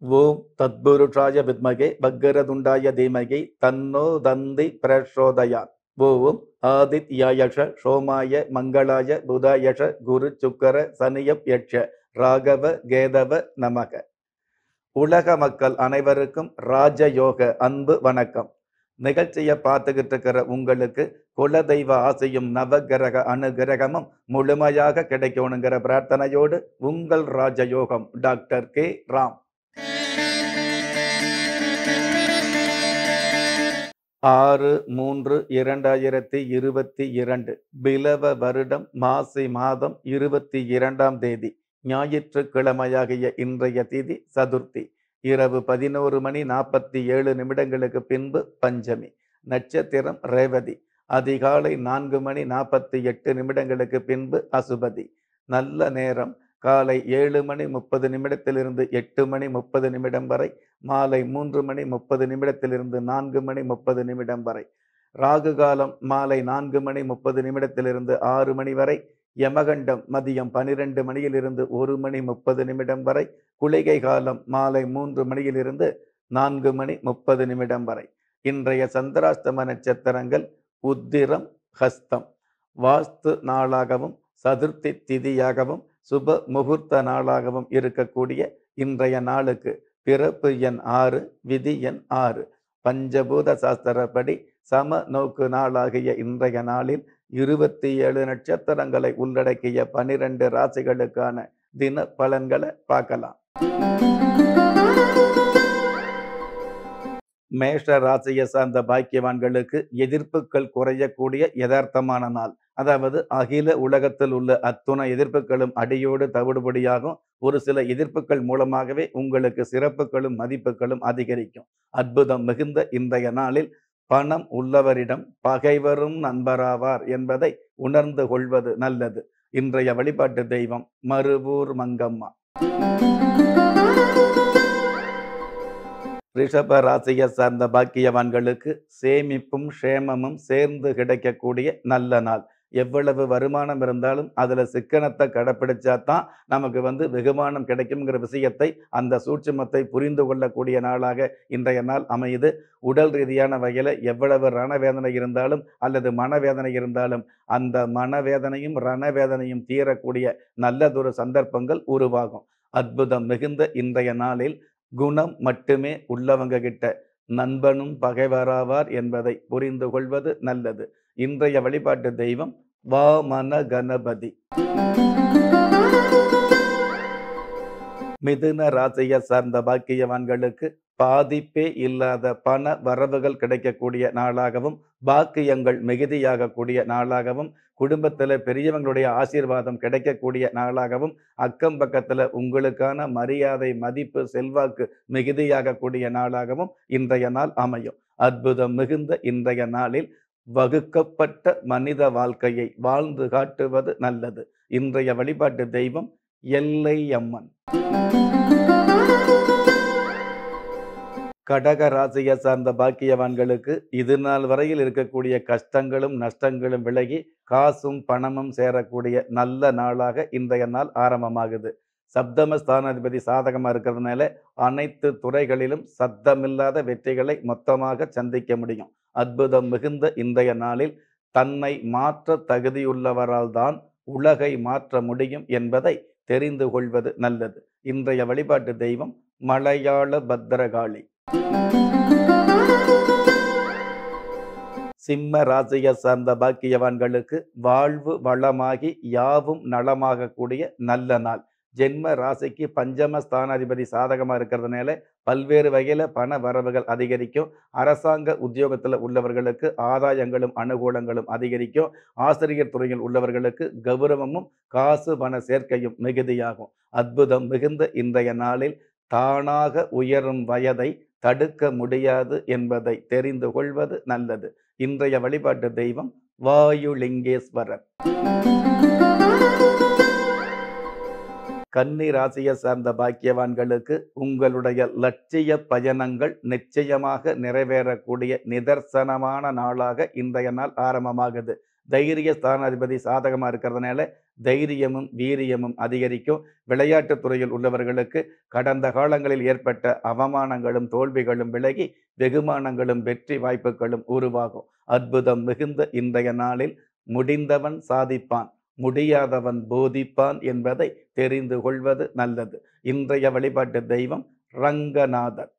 ஓம் தத்புருஷாய வித்மகே பக்கரதுண்டாய தீமகி தன்னோ தந்தி பிரசோதயாத் ஓம் ஆதித்யாயஷ சோமாய மங்களாய புதாயஷ குரு சுக்கர சனியப் யட்ச ராகவ கேதவ நமக உலக மக்கள் அனைவருக்கும் ராஜயோக அன்பு வணக்கம் நிகழ்ச்சியை பார்த்துக்கிட்டு இருக்கிற உங்களுக்கு குலதெய்வ ஆசையும் நவகிரக அனுகிரகமும் முழுமையாக கிடைக்கணுங்கிற பிரார்த்தனையோடு உங்கள் ராஜயோகம் டாக்டர் கே ராம் ஆறு மூன்று இரண்டாயிரத்தி இருபத்தி இரண்டு பிலவ வருடம் மாசி மாதம் இருபத்தி இரண்டாம் தேதி ஞாயிற்றுக்கிழமையாகிய இன்றைய திதி சதுர்த்தி இரவு பதினோரு மணி நாற்பத்தி ஏழு நிமிடங்களுக்கு பின்பு பஞ்சமி நட்சத்திரம் ரேவதி அதிகாலை நான்கு மணி நாற்பத்தி எட்டு நிமிடங்களுக்கு பின்பு அசுபதி நல்ல நேரம் காலை ஏழு மணி முப்பது நிமிடத்திலிருந்து எட்டு மணி முப்பது நிமிடம் வரை மாலை மூன்று மணி முப்பது நிமிடத்திலிருந்து நான்கு மணி முப்பது நிமிடம் வரை ராகு காலம் மாலை நான்கு மணி முப்பது நிமிடத்திலிருந்து ஆறு மணி வரை யமகண்டம் மதியம் பனிரெண்டு மணியிலிருந்து ஒரு மணி முப்பது நிமிடம் வரை குளிகை காலம் மாலை மூன்று மணியிலிருந்து நான்கு மணி முப்பது நிமிடம் வரை இன்றைய சந்திராஷ்டம நட்சத்திரங்கள் உத்திரம் ஹஸ்தம் வாஸ்து நாளாகவும் சதுர்த்தி திதியாகவும் சுப முகூர்த்த நாளாகவும் இருக்கக்கூடிய இன்றைய நாளுக்கு பிறப்பு எண் ஆறு விதி எண் ஆறு பஞ்சபூத சாஸ்திரப்படி சம நோக்கு நாளாகிய இன்றைய நாளில் இருபத்தி ஏழு நட்சத்திரங்களை உள்ளடக்கிய பனிரெண்டு ராசிகளுக்கான தின பலன்களை பார்க்கலாம் மேஷ ராசியை சார்ந்த பாக்கியவான்களுக்கு எதிர்ப்புகள் குறையக்கூடிய யதார்த்தமான நாள் அதாவது அகில உலகத்தில் உள்ள அத்துணை எதிர்ப்புகளும் அடியோடு தவிடுபடியாகும் ஒரு சில எதிர்ப்புகள் மூலமாகவே உங்களுக்கு சிறப்புகளும் மதிப்புகளும் அதிகரிக்கும் அற்புதம் மிகுந்த இன்றைய நாளில் பணம் உள்ளவரிடம் பகைவரும் நண்பராவார் என்பதை உணர்ந்து கொள்வது நல்லது இன்றைய வழிபாட்டு தெய்வம் மருவூர் மங்கம்மா ரிஷப ராசியை சார்ந்த பாக்கியவான்களுக்கு சேமிப்பும் க்ஷேமமும் சேர்ந்து கிடைக்கக்கூடிய நல்ல நாள் எவ்வளவு வருமானம் இருந்தாலும் அதுல சிக்கனத்தை கடைப்பிடிச்சா தான் நமக்கு வந்து வெகுமானம் கிடைக்குங்கிற விஷயத்தை அந்த சூட்சுமத்தை புரிந்து கொள்ளக்கூடிய நாளாக இன்றைய நாள் அமையுது உடல் ரீதியான வகையில எவ்வளவு ரணவேதனை இருந்தாலும் அல்லது மனவேதனை இருந்தாலும் அந்த மனவேதனையும் ரணவேதனையும் தீரக்கூடிய நல்லதொரு சந்தர்ப்பங்கள் உருவாகும் அற்புதம் மிகுந்த இன்றைய நாளில் குணம் மட்டுமே உள்ளவங்க கிட்ட நண்பனும் பகைவராவார் என்பதை புரிந்து கொள்வது நல்லது இன்றைய வழிபாட்டு தெய்வம் வாமன கணபதி மிதுன ராசியை சார்ந்த பாக்கியவான்களுக்கு பாதிப்பே இல்லாத பண வரவுகள் கிடைக்கக்கூடிய நாளாகவும் பாக்கியங்கள் மிகுதியாகக்கூடிய நாளாகவும் குடும்பத்தில் பெரியவங்களுடைய ஆசீர்வாதம் கிடைக்கக்கூடிய நாளாகவும் அக்கம் பக்கத்தில் உங்களுக்கான மரியாதை மதிப்பு செல்வாக்கு மிகுதியாகக்கூடிய நாளாகவும் இன்றைய நாள் அமையும் அற்புதம் மிகுந்த இன்றைய நாளில் வகுக்கப்பட்ட மனித வாழ்க்கையை வாழ்ந்து காட்டுவது நல்லது இன்றைய வழிபாட்டு தெய்வம் எல்லை அம்மன் கடக ராசியை சார்ந்த பாக்கியவான்களுக்கு இது நாள் வரையில் இருக்கக்கூடிய கஷ்டங்களும் நஷ்டங்களும் விலகி காசும் பணமும் சேரக்கூடிய நல்ல நாளாக இன்றைய நாள் ஆரம்பமாகுது சப்தம ஸ்தானாதிபதி சாதகமாக இருக்கிறதுனால அனைத்து துறைகளிலும் சத்தமில்லாத வெற்றிகளை மொத்தமாக சந்திக்க முடியும் அற்புதம் மிகுந்த இன்றைய நாளில் தன்னை மாற்ற தகுதியுள்ளவரால் தான் உலகை மாற்ற முடியும் என்பதை தெரிந்து கொள்வது நல்லது இன்றைய வழிபாட்டு தெய்வம் மலையாள பத்திரகாளி சிம்ம ராசியை சார்ந்த பாக்கியவான்களுக்கு வாழ்வு வளமாகி யாவும் நலமாக கூடிய நல்ல நாள் ஜென்ம ராசிக்கு பஞ்சம ஸ்தானாதிபதி சாதகமா இருக்கிறதுனால பல்வேறு வகையில பண வரவுகள் அதிகரிக்கும் அரசாங்க உத்தியோகத்தில் உள்ளவர்களுக்கு ஆதாயங்களும் அனுகூலங்களும் அதிகரிக்கும் ஆசிரியர் துறையில் உள்ளவர்களுக்கு கௌரவமும் காசு பண சேர்க்கையும் மிகுதியாகும் அற்புதம் மிகுந்த இன்றைய நாளில் தானாக உயரும் வயதை தடுக்க முடியாது என்பதை தெரிந்து கொள்வது நல்லது இன்றைய வழிபாட்டு தெய்வம் வாயுலிங்கேஸ்வரர் கன்னி ராசியை சார்ந்த பாக்கியவான்களுக்கு உங்களுடைய லட்சிய பயணங்கள் நிச்சயமாக நிறைவேறக்கூடிய நிதர்சனமான நாளாக இன்றைய நாள் ஆரம்பமாகுது தைரிய ஸ்தானாதிபதி சாதகமாக இருக்கிறதுனால தைரியமும் வீரியமும் அதிகரிக்கும் விளையாட்டுத் துறையில் உள்ளவர்களுக்கு கடந்த காலங்களில் ஏற்பட்ட அவமானங்களும் தோல்விகளும் விலகி வெகுமானங்களும் வெற்றி வாய்ப்புகளும் உருவாகும் அற்புதம் மிகுந்த இன்றைய நாளில் முடிந்தவன் சாதிப்பான் முடியாதவன் போதிப்பான் என்பதை தெரிந்து கொள்வது நல்லது இன்றைய வழிபாட்டு தெய்வம் ரங்கநாதர்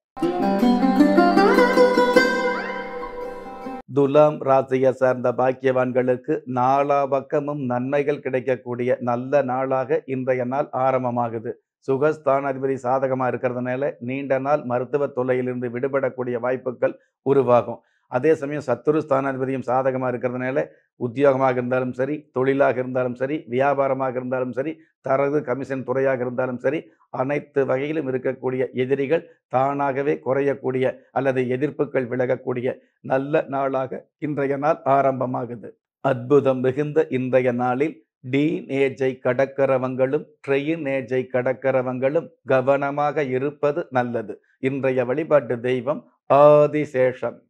துலாம் ராசியை சார்ந்த பாக்கியவான்களுக்கு நாலா பக்கமும் நன்மைகள் கிடைக்கக்கூடிய நல்ல நாளாக இன்றைய நாள் ஆரம்பமாகுது சுகஸ்தானாதிபதி சாதகமா இருக்கிறதுனால நீண்ட நாள் மருத்துவ தொல்லையிலிருந்து விடுபடக்கூடிய வாய்ப்புகள் உருவாகும் அதே சமயம் சத்துரு ஸ்தானாதிபதியும் சாதகமா இருக்கிறதுனால உத்தியோகமாக இருந்தாலும் சரி தொழிலாக இருந்தாலும் சரி வியாபாரமாக இருந்தாலும் சரி தரகு கமிஷன் துறையாக இருந்தாலும் சரி அனைத்து வகையிலும் இருக்கக்கூடிய எதிரிகள் தானாகவே குறையக்கூடிய அல்லது எதிர்ப்புகள் விலகக்கூடிய நல்ல நாளாக இன்றைய நாள் ஆரம்பமாகுது அற்புதம் மிகுந்த இன்றைய நாளில் டீன் ஏஜை கடக்கிறவங்களும் ட்ரெயின் ஏஜை கடக்கிறவங்களும் கவனமாக இருப்பது நல்லது இன்றைய வழிபாட்டு தெய்வம் ஆதிசேஷன்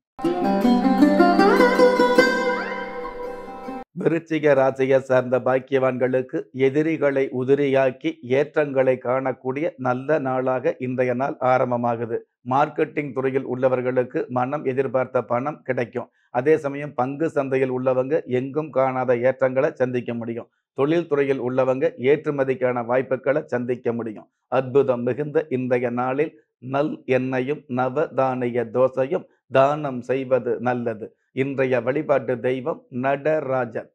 விருச்சிக ராசியை சார்ந்த பாக்கியவான்களுக்கு எதிரிகளை உதிரியாக்கி ஏற்றங்களை காணக்கூடிய நல்ல நாளாக இன்றைய நாள் ஆரம்பமாகுது மார்க்கெட்டிங் துறையில் உள்ளவர்களுக்கு மனம் எதிர்பார்த்த பணம் கிடைக்கும் அதே சமயம் பங்கு சந்தையில் உள்ளவங்க எங்கும் காணாத ஏற்றங்களை சந்திக்க முடியும் தொழில் துறையில் உள்ளவங்க ஏற்றுமதிக்கான வாய்ப்புகளை சந்திக்க முடியும் அற்புதம் மிகுந்த இன்றைய நாளில் நல் எண்ணெயும் நவதானிய தோசையும் தானம் செய்வது நல்லது இன்றைய வழிபாட்டு தெய்வம் நடராஜன்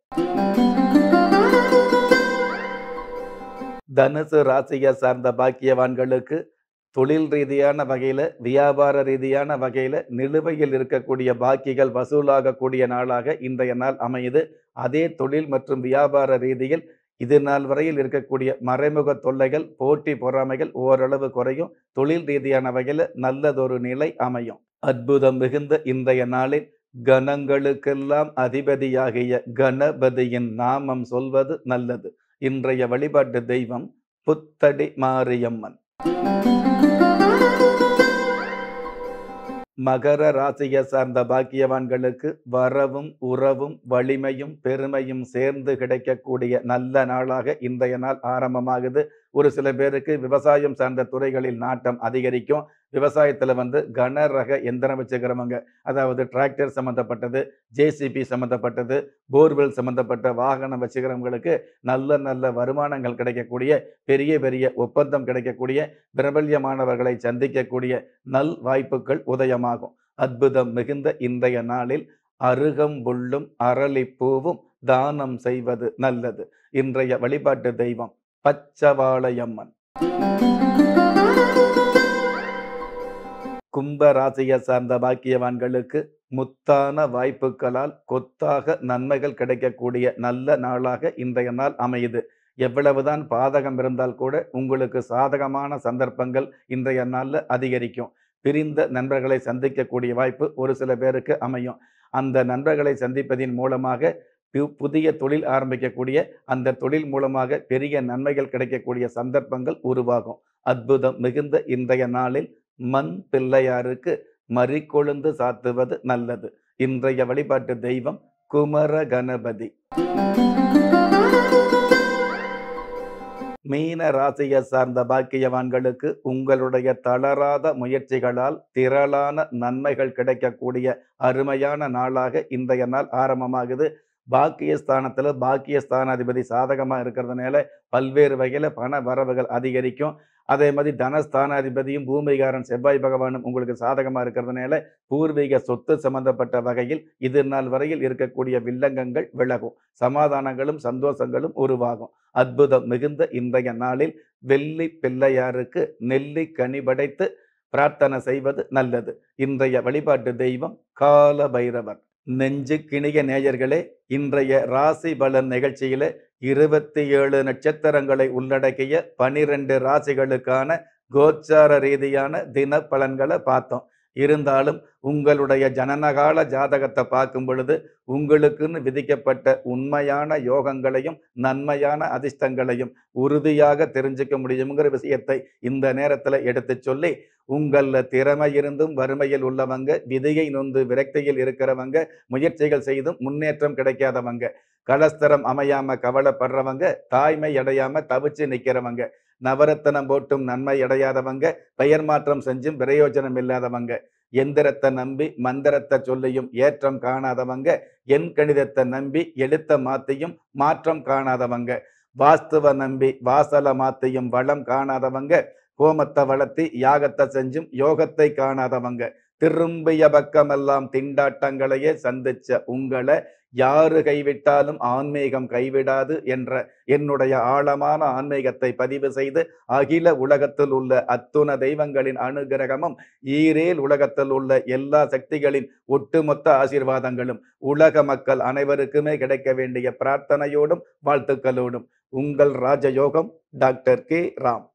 தனுசு ராசியை சார்ந்த பாக்கியவான்களுக்கு தொழில் ரீதியான வகையில வியாபார ரீதியான வகையில நிலுவையில் இருக்கக்கூடிய பாக்கிகள் வசூலாகக்கூடிய நாளாக இன்றைய நாள் அமையுது அதே தொழில் மற்றும் வியாபார ரீதியில் இது நாள் வரையில் இருக்கக்கூடிய மறைமுக தொல்லைகள் போட்டி பொறாமைகள் ஓரளவு குறையும் தொழில் ரீதியான வகையில நல்லதொரு நிலை அமையும் அற்புதம் மிகுந்த இன்றைய நாளில் கணங்களுக்கெல்லாம் அதிபதியாகிய கணபதியின் நாமம் சொல்வது நல்லது இன்றைய வழிபாட்டு தெய்வம் புத்தடி மாரியம்மன் மகர ராசியை சார்ந்த பாக்கியவான்களுக்கு வரவும் உறவும் வலிமையும் பெருமையும் சேர்ந்து கிடைக்கக்கூடிய நல்ல நாளாக இன்றைய நாள் ஆரம்பமாகுது ஒரு சில பேருக்கு விவசாயம் சார்ந்த துறைகளில் நாட்டம் அதிகரிக்கும் விவசாயத்தில் வந்து கன ரக எந்திரம் வச்சுக்கிறவங்க அதாவது டிராக்டர் சம்மந்தப்பட்டது ஜேசிபி சம்மந்தப்பட்டது போர்வெல் சம்மந்தப்பட்ட வாகனம் வச்சுக்கிறவங்களுக்கு நல்ல நல்ல வருமானங்கள் கிடைக்கக்கூடிய பெரிய பெரிய ஒப்பந்தம் கிடைக்கக்கூடிய பிரபல்யமானவர்களை சந்திக்கக்கூடிய நல் வாய்ப்புகள் உதயமாகும் அற்புதம் மிகுந்த இன்றைய நாளில் அருகம்புல்லும் அரளிப்பூவும் தானம் செய்வது நல்லது இன்றைய வழிபாட்டு தெய்வம் பச்சவாளையம்மன் கும்ப ராசியை சார்ந்த பாக்கியவான்களுக்கு முத்தான வாய்ப்புகளால் கொத்தாக நன்மைகள் கிடைக்கக்கூடிய நல்ல நாளாக இன்றைய நாள் அமையுது எவ்வளவுதான் பாதகம் இருந்தால் கூட உங்களுக்கு சாதகமான சந்தர்ப்பங்கள் இன்றைய நாளில் அதிகரிக்கும் பிரிந்த நண்பர்களை சந்திக்கக்கூடிய வாய்ப்பு ஒரு சில பேருக்கு அமையும் அந்த நண்பர்களை சந்திப்பதின் மூலமாக புதிய தொழில் ஆரம்பிக்கக்கூடிய அந்த தொழில் மூலமாக பெரிய நன்மைகள் கிடைக்கக்கூடிய சந்தர்ப்பங்கள் உருவாகும் அற்புதம் மிகுந்த இன்றைய நாளில் மண் பிள்ளையாருக்கு மறிக்கொழுந்து சாத்துவது நல்லது இன்றைய வழிபாட்டு தெய்வம் குமர கணபதி மீன ராசியை சார்ந்த பாக்கியவான்களுக்கு உங்களுடைய தளராத முயற்சிகளால் திரளான நன்மைகள் கிடைக்கக்கூடிய அருமையான நாளாக இன்றைய நாள் ஆரம்பமாகுது பாக்கியஸ்தானத்தில் பாக்கியஸ்தானாதிபதி சாதகமாக இருக்கிறதுனால பல்வேறு வகையில் பண வரவுகள் அதிகரிக்கும் அதே மாதிரி தனஸ்தானாதிபதியும் பூமிகாரன் செவ்வாய் பகவானும் உங்களுக்கு சாதகமாக இருக்கிறதுனால பூர்வீக சொத்து சம்பந்தப்பட்ட வகையில் இது நாள் வரையில் இருக்கக்கூடிய வில்லங்கங்கள் விலகும் சமாதானங்களும் சந்தோஷங்களும் உருவாகும் அற்புதம் மிகுந்த இன்றைய நாளில் வெள்ளி பிள்ளையாருக்கு நெல்லி கனி படைத்து பிரார்த்தனை செய்வது நல்லது இன்றைய வழிபாட்டு தெய்வம் கால பைரவர் நெஞ்சு கிணிய நேயர்களே இன்றைய ராசி பலன் நிகழ்ச்சியில இருபத்தி ஏழு நட்சத்திரங்களை உள்ளடக்கிய பனிரெண்டு ராசிகளுக்கான கோச்சார ரீதியான தின பலன்களை பார்த்தோம் இருந்தாலும் உங்களுடைய ஜனனகால ஜாதகத்தை பார்க்கும் பொழுது உங்களுக்குன்னு விதிக்கப்பட்ட உண்மையான யோகங்களையும் நன்மையான அதிர்ஷ்டங்களையும் உறுதியாக தெரிஞ்சுக்க முடியுங்கிற விஷயத்தை இந்த நேரத்தில் எடுத்து சொல்லி உங்களில் திறமை இருந்தும் வறுமையில் உள்ளவங்க விதியை நொந்து விரக்தியில் இருக்கிறவங்க முயற்சிகள் செய்தும் முன்னேற்றம் கிடைக்காதவங்க கலஸ்தரம் அமையாம கவலைப்படுறவங்க தாய்மை அடையாம தவிச்சு நிக்கிறவங்க நவரத்தனம் போட்டும் நன்மை அடையாதவங்க பெயர் மாற்றம் செஞ்சும் பிரயோஜனம் இல்லாதவங்க எந்திரத்தை நம்பி மந்திரத்தை சொல்லியும் ஏற்றம் காணாதவங்க எண் கணிதத்தை நம்பி எழுத்த மாத்தியும் மாற்றம் காணாதவங்க வாஸ்துவ நம்பி வாசல மாத்தியும் வளம் காணாதவங்க கோமத்தை வளர்த்தி யாகத்தை செஞ்சும் யோகத்தை காணாதவங்க திரும்பிய பக்கமெல்லாம் திண்டாட்டங்களையே சந்திச்ச உங்களை யாரு கைவிட்டாலும் ஆன்மீகம் கைவிடாது என்ற என்னுடைய ஆழமான ஆன்மீகத்தை பதிவு செய்து அகில உலகத்தில் உள்ள அத்துண தெய்வங்களின் அனுகிரகமும் ஈரேல் உலகத்தில் உள்ள எல்லா சக்திகளின் ஒட்டுமொத்த ஆசீர்வாதங்களும் உலக மக்கள் அனைவருக்குமே கிடைக்க வேண்டிய பிரார்த்தனையோடும் வாழ்த்துக்களோடும் உங்கள் ராஜயோகம் டாக்டர் கே ராம்